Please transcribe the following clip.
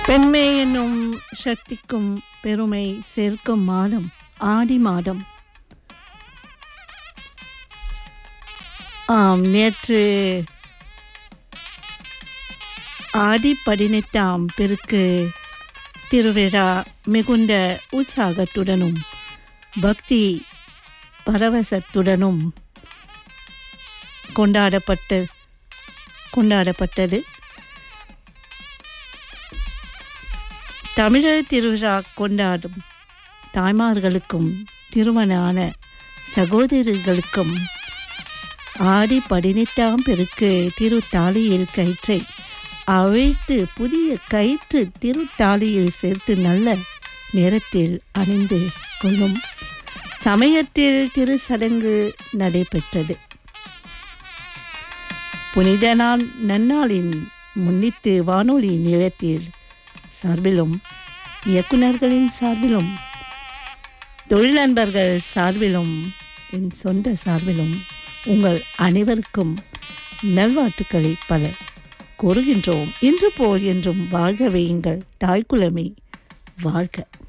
பெண்மை என்னும் சக்திக்கும் பெருமை சேர்க்கும் மாதம் ஆடி மாதம் ஆம் நேற்று ஆடி பதினெட்டாம் பெருக்கு திருவிழா மிகுந்த உற்சாகத்துடனும் பக்தி பரவசத்துடனும் கொண்டாடப்பட்டு கொண்டாடப்பட்டது தமிழர் திருவிழா கொண்டாடும் தாய்மார்களுக்கும் திருமணான சகோதரர்களுக்கும் ஆடி பதினெட்டாம் பெருக்கு திருத்தாலியில் கயிற்றை அவிழ்த்து புதிய கயிற்று திருத்தாலியில் சேர்த்து நல்ல நேரத்தில் அணிந்து கொள்ளும் சமயத்தில் திருச்சடங்கு நடைபெற்றது புனித நாள் நன்னாளின் முன்னிட்டு வானொலி நிலையத்தில் சார்பிலும் இயக்குநர்களின் சார்பிலும் தொழில் நண்பர்கள் சார்பிலும் என் சொந்த சார்பிலும் உங்கள் அனைவருக்கும் நல்வாழ்த்துக்களை பல கூறுகின்றோம் இன்று போல் என்றும் வாழ்க வையுங்கள் தாய்க்குலமே வாழ்க